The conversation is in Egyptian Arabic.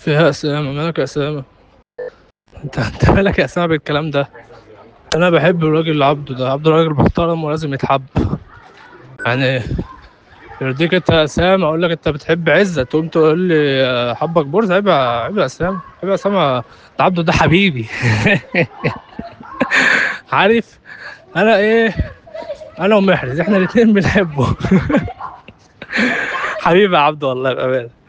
فيها اسامه مالك يا اسامه انت انت مالك يا اسامه بالكلام ده انا بحب الراجل عبده ده عبده راجل محترم ولازم يتحب يعني يرضيك انت يا اسامه اقول لك انت بتحب عزه تقوم تقول لي آه، حبك بورس عيب يا عيب يا اسامه عيب يا اسامه ده عبده ده حبيبي عارف انا ايه انا ومحرز احنا الاثنين بنحبه حبيبي يا عبده والله بامانه